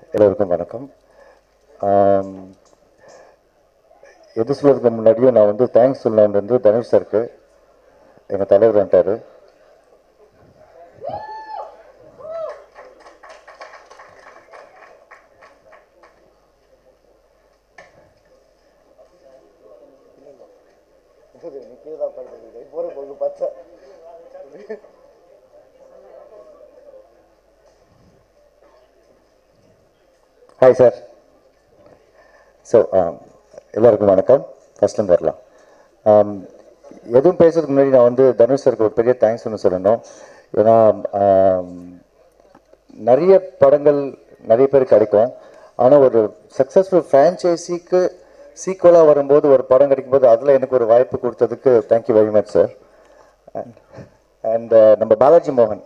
எல்லோருக்கும் வணக்கம் ஆம், எது சொல்றதுக்கு முன்னாடியும் நான் வந்து தேங்க்ஸ் சொல்லணும் வந்து தனுஷ் சாருக்கு எங்கள் தலைவர் வந்துட்டாரு ஹாய் சார் ஸோ எல்லாருக்கும் வணக்கம் ஃபர்ஸ்ட்லேருந்து வரலாம் Um, எதுவும் பேசுறதுக்கு முன்னாடி நான் வந்து தனுஷ் சாருக்கு ஒரு பெரிய தேங்க்ஸ் ஒன்று சொல்லணும் ஏன்னா um, நிறைய படங்கள் நிறைய பேர் கிடைக்கும் ஆனால் ஒரு சக்ஸஸ்ஃபுல் ஃப்ரான்ச்சைசிக்கு சீக்குவலாக வரும்போது ஒரு படம் கிடைக்கும்போது அதில் எனக்கு ஒரு வாய்ப்பு கொடுத்ததுக்கு thank you very much sir and நம்ம பாலாஜி மோகன்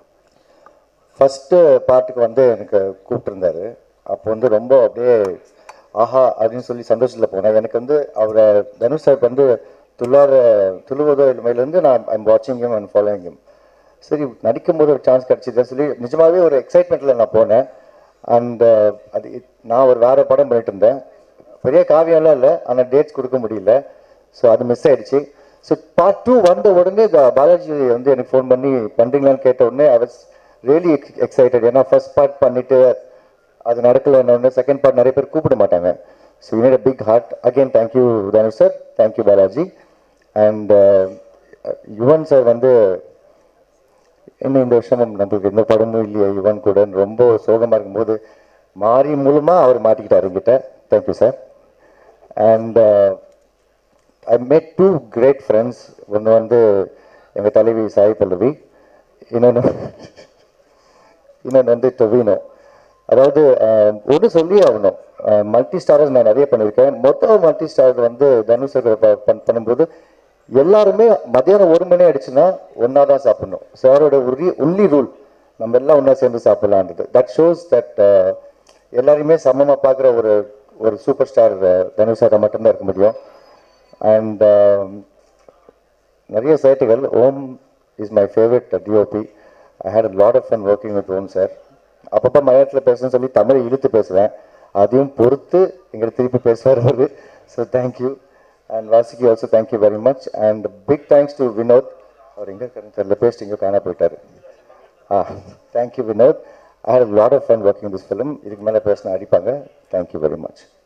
ஃபஸ்ட்டு பாட்டுக்கு வந்து எனக்கு கூப்பிட்டுருந்தாரு அப்போ வந்து ரொம்ப அப்படியே ஆஹா அப்படின்னு சொல்லி சந்தோஷத்தில் போனேன் எனக்கு வந்து அவரை தனுஷ் சார் வந்து துள்ளார துள்ளுவதோ இனிமேலேருந்து நான் ஐம் வாட்சிங் ஹிம் அண்ட் ஃபாலோயிங் ஹிம் சரி நடிக்கும்போது ஒரு சான்ஸ் கிடச்சிதுன்னு சொல்லி நிஜமாவே ஒரு எக்ஸைட்மெண்ட்டில் நான் போனேன் அண்ட் அது it- நான் ஒரு வேறு படம் பண்ணிட்டு இருந்தேன் பெரிய காவியம்லாம் இல்லை ஆனால் டேட்ஸ் கொடுக்க முடியல ஸோ அது மிஸ் ஆயிடுச்சு ஸோ பார்ட் டூ வந்த உடனே the பாலாஜி வந்து எனக்கு ஃபோன் பண்ணி பண்ணுறீங்களான்னு கேட்ட உடனே ஐ வாஸ் ரியலி எக்ஸைட்டட் ஏன்னா ஃபர்ஸ்ட் பார்ட் பண்ணிட்டு அது நடக்கலன்னு செகண்ட் பார்ட் நிறைய பேர் கூப்பிட மாட்டாங்க so you need a big heart again thank you Dhanush sir thank you Balaji and Yuvan sir வந்து இன்னும் இந்த வருஷமும் நம்மளுக்கு எந்த படமும் இல்லையா யுவன் கூட ரொம்ப சோகமாக இருக்கும்போது மாறி மூலமாக அவர் மாட்டிக்கிட்டார் என்கிட்ட thank you sir and I made two great friends ஒன்று வந்து எங்கள் தலைவி சாய் பல்லவி இன்னொன்று இன்னொன்று வந்து டொவினோ அதாவது ஒன்று சொல்லி ஆகணும் மல்டி ஸ்டாரர்ஸ் நான் நிறைய பண்ணியிருக்கேன் மொத்த மல்டி ஸ்டார் வந்து தனுஷ் சார் ப- பண்- பண்ணும்போது எல்லாருமே மதியானம் ஒரு மணி ஆயிடுச்சுன்னா ஒன்றா தான் சாப்பிடணும் சாரோட உரி ஒன்லி ரூல் நம்ம எல்லாம் ஒன்றா சேர்ந்து சாப்பிடலான்றது தட் ஷோஸ் தட் எல்லாரையுமே சமமாக பார்க்குற ஒரு ஒரு சூப்பர் ஸ்டார் தனுஷ் சாரை மட்டும்தான் இருக்க முடியும் அண்ட் நிறைய சேட்டுகள் Om is my favourite DOP I had a lot of fun working with Om sir அப்பப்போ மலையாளத்தில் பேசணும்னு சொல்லி தமிழ் இழுத்து பேசுவேன் அதையும் பொறுத்து எங்களை திருப்பி பேசுவார் அவர் ஸோ தேங்க்யூ அண்ட் வாசிக்கு also thank you very much and big thanks to Vinod அவர் எங்கே இருக்காருன்னு தெரியல பேசிட்டு எங்கேயோ காணா போயிட்டாரு ஆ thank you Vinod I had lot of fun working this film இதுக்கு மேலே பேசினா அடிப்பாங்க தேங்க்யூ வெரி மச்